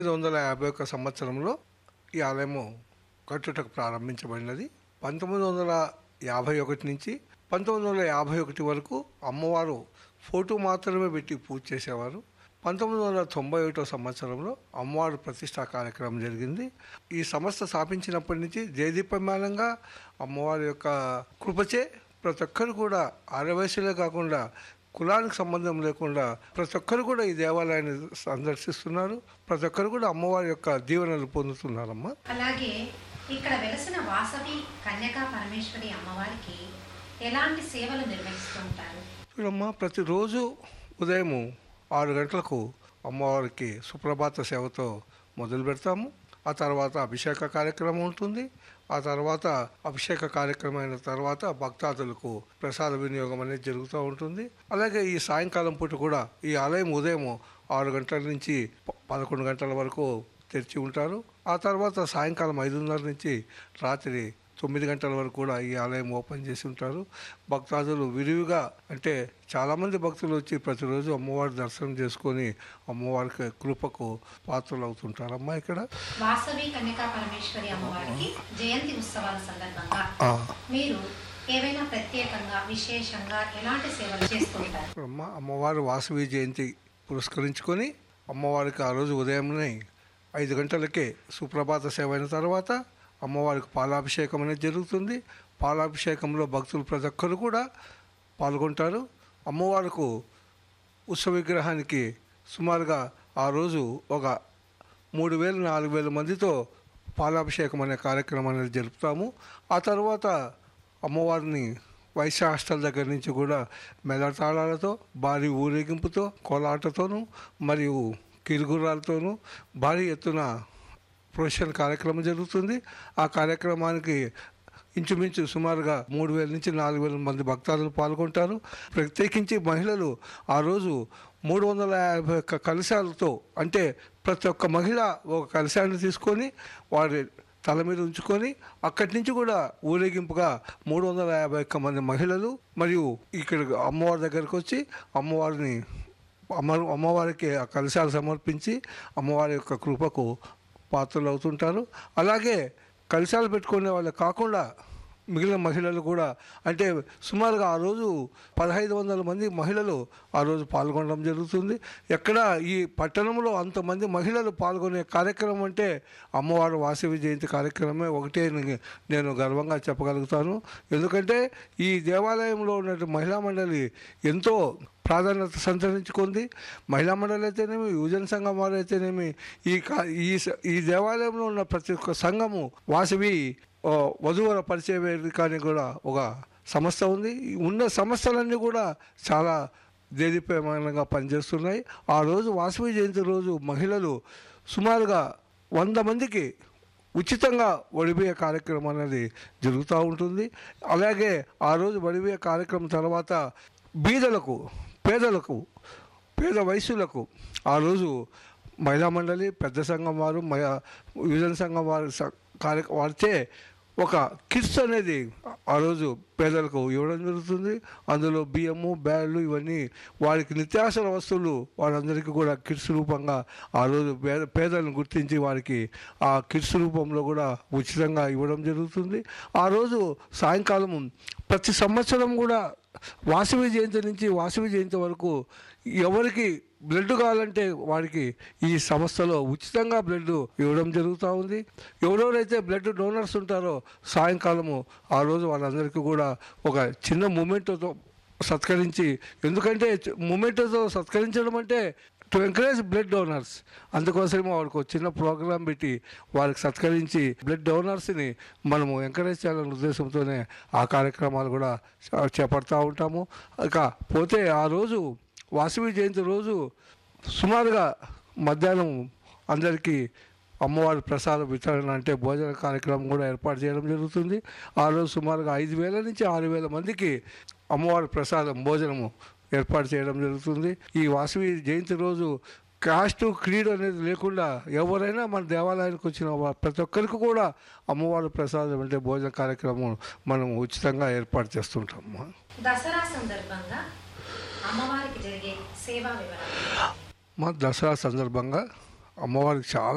పంతొమ్మిది వందల యాభై ఒక్క సంవత్సరంలో ఈ ఆలయము కట్టుటకు ప్రారంభించబడినది పంతొమ్మిది వందల యాభై ఒకటి నుంచి పంతొమ్మిది వందల యాభై ఒకటి వరకు అమ్మవారు ఫోటో మాత్రమే పెట్టి పూజ చేసేవారు పంతొమ్మిది వందల తొంభై ఒకటో సంవత్సరంలో అమ్మవారు ప్రతిష్టా కార్యక్రమం జరిగింది ఈ సంస్థ స్థాపించినప్పటి నుంచి జయదీపమానంగా అమ్మవారి యొక్క కృపచే ప్రతి ఒక్కరు కూడా ఆరవయసులే కాకుండా కులానికి సంబంధం లేకుండా ప్రతి ఒక్కరు కూడా ఈ దేవాలయాన్ని సందర్శిస్తున్నారు ప్రతి ఒక్కరు కూడా అమ్మవారి యొక్క దీవెనలు పొందుతున్నారమ్మా అలాగే ఇక్కడ వెలసిన వాసవి కన్యకా పరమేశ్వరి అమ్మవారికి ఎలాంటి సేవలు నిర్వహిస్తూ ఉంటారు చూడమ్మా ప్రతిరోజు ఉదయం ఆరు గంటలకు అమ్మవారికి సుప్రభాత సేవతో మొదలు పెడతాము ఆ తర్వాత అభిషేక కార్యక్రమం ఉంటుంది ఆ తర్వాత అభిషేక కార్యక్రమం అయిన తర్వాత భక్తాదులకు ప్రసాద వినియోగం అనేది జరుగుతూ ఉంటుంది అలాగే ఈ సాయంకాలం పూట కూడా ఈ ఆలయం ఉదయం ఆరు గంటల నుంచి ప- పదకొండు గంటల వరకు తెరిచి ఉంటారు ఆ తర్వాత సాయంకాలం ఐదున్నర నుంచి రాత్రి తొమ్మిది గంటల వరకు కూడా ఈ ఆలయం ఓపెన్ చేసి ఉంటారు భక్తాదులు విరివిగా అంటే చాలామంది భక్తులు వచ్చి ప్రతిరోజు అమ్మవారి దర్శనం చేసుకొని అమ్మవారికి కృపకు పాత్రలు అవుతుంటారమ్మా ఇక్కడ వాసవి కన్యకా పరమేశ్వరి అమ్మవారికి జయంతి ఉత్సవాల సందర్భంగా ఆ, మీరు ఏవైనా ప్రత్యేకంగా విశేషంగా ఎలాంటి సేవలు చేస్తూ ఉంటారు అమ్మ అమ్మవారి వాసవి జయంతి పురస్కరించుకొని అమ్మవారికి ఆ రోజు ఉదయంనే ఐదు గంటలకే సుప్రభాత సేవ అయిన తర్వాత అమ్మవారికి పాలాభిషేకం అనేది జరుగుతుంది పాలాభిషేకంలో భక్తులు ప్రతి ఒక్కరు కూడా పాల్గొంటారు అమ్మవారికి ఉత్సవ విగ్రహానికి సుమారుగా ఆ రోజు ఒక మూడు వేలు నాలుగు వేల మందితో పాలాభిషేకం అనే కార్యక్రమం అనేది జరుపుతాము ఆ తర్వాత అమ్మవారిని వైశ్య హాస్టల్ దగ్గర నుంచి కూడా మెదతాళాలతో భారీ ఊరేగింపుతో కోలాటతోనూ మరియు కిరుగురాలతోనూ భారీ ఎత్తున ప్రొఫెషన్ కార్యక్రమం జరుగుతుంది ఆ కార్యక్రమానికి ఇంచుమించు సుమారుగా మూడు వేల నుంచి నాలుగు వేల మంది భక్తాదులు పాల్గొంటారు ప్రత్యేకించి మహిళలు ఆ రోజు మూడు వందల యాభై ఒక్క కలశాలతో అంటే ప్రతి ఒక్క మహిళ ఒక కలశాన్ని తీసుకొని వారి తల మీద ఉంచుకొని అక్కడి నుంచి కూడా ఊరేగింపుగా మూడు వందల యాభై ఒక్క మంది మహిళలు మరియు ఇక్కడ అమ్మవారి దగ్గరకు వచ్చి అమ్మవారిని అమ్మ అమ్మవారికి ఆ కలశాలు సమర్పించి అమ్మవారి యొక్క కృపకు పాత్రలు అవుతుంటారు అలాగే కలశాలు పెట్టుకునే వాళ్ళు కాకుండా మిగిలిన మహిళలు కూడా అంటే సుమారుగా ఆ రోజు పదహైదు వందల మంది మహిళలు ఆ రోజు పాల్గొనడం జరుగుతుంది ఎక్కడ ఈ పట్టణంలో అంతమంది మహిళలు పాల్గొనే కార్యక్రమం అంటే అమ్మవారు వాసవి జయంతి కార్యక్రమమే ఒకటే నే- నేను గర్వంగా చెప్పగలుగుతాను ఎందుకంటే ఈ దేవాలయంలో ఉన్న మహిళా మండలి ఎంతో ప్రాధాన్యత సంతరించుకుంది మహిళా మండలి అయితేనేమి యువజన సంఘం వారు అయితేనేమి ఈ కా- ఈ స- ఈ దేవాలయంలో ఉన్న ప్రతి ఒక్క సంఘము వాసవి ఓ, వధువుల పరిచయ వేదికని కూడా ఒక సంస్థ ఉంది ఈ ఉన్న సంస్థలన్నీ కూడా చాలా దేదీప్యమానంగా పనిచేస్తున్నాయి ఆ రోజు వాసవి జయంతి రోజు మహిళలు సుమారుగా వంద మందికి ఉచితంగా వడిబియ్య కార్యక్రమం అనేది జరుగుతూ ఉంటుంది అలాగే ఆ రోజు వడిబియ్య కార్యక్రమం తర్వాత బీదలకు పేదలకు పేద వయసులకు ఆ రోజు మహిళా మండలి పెద్ద సంఘం వారు మహిళా యువజన సంఘం వారి స- కార్య వారిచే ఒక కిట్స్ అనేది ఆ రోజు పేదలకు ఇవ్వడం జరుగుతుంది అందులో బియ్యము బ్యాళ్ళు ఇవన్నీ వారికి నిత్యావసర వస్తువులు వారందరికీ కూడా కిట్స్ రూపంగా ఆ రోజు పేద పేదలను గుర్తించి వారికి ఆ కిట్స్ రూపంలో కూడా ఉచితంగా ఇవ్వడం జరుగుతుంది ఆ రోజు సాయంకాలం ప్రతి సంవత్సరం కూడా వాసవి జయంతి నుంచి వాసవి జయంతి వరకు ఎవరికి బ్లడ్ కావాలంటే వారికి ఈ సంస్థలో ఉచితంగా బ్లడ్ ఇవ్వడం జరుగుతూ ఉంది ఎవరెవరైతే బ్లడ్ డోనర్స్ ఉంటారో సాయంకాలము ఆ రోజు వాళ్ళందరికీ కూడా ఒక చిన్న మూమెంట్తో సత్కరించి ఎందుకంటే మూమెంట్తో సత్కరించడం అంటే టు ఎంకరేజ్ బ్లడ్ డోనర్స్ అందుకోసమే వారికి ఒక చిన్న ప్రోగ్రాం పెట్టి వారికి సత్కరించి బ్లడ్ డోనర్స్ని మనము ఎంకరేజ్ చేయాలనే ఉద్దేశంతోనే ఆ కార్యక్రమాలు కూడా చే- చేపడతా ఉంటాము ఇక పోతే ఆ రోజు వాసవి జయంతి రోజు సుమారుగా మధ్యాహ్నం అందరికీ అమ్మవారి ప్రసాద వితరణ అంటే భోజన కార్యక్రమం కూడా ఏర్పాటు చేయడం జరుగుతుంది ఆ రోజు సుమారుగా ఐదు వేల నుంచి ఆరు వేల మందికి అమ్మవారి ప్రసాదం భోజనము ఏర్పాటు చేయడం జరుగుతుంది ఈ వాసవి జయంతి రోజు కాస్ట్ క్రీడ్ అనేది లేకుండా ఎవరైనా మన దేవాలయానికి వచ్చిన వా- ప్రతి ఒక్కరికి కూడా అమ్మవారి ప్రసాదం అంటే భోజన కార్యక్రమం మనం ఉచితంగా ఏర్పాటు చేస్తుంటాము దసరా సందర్భంగా అమ్మవారికి జరిగే సేవా వివరాలు మా దసరా సందర్భంగా అమ్మవారికి చాలా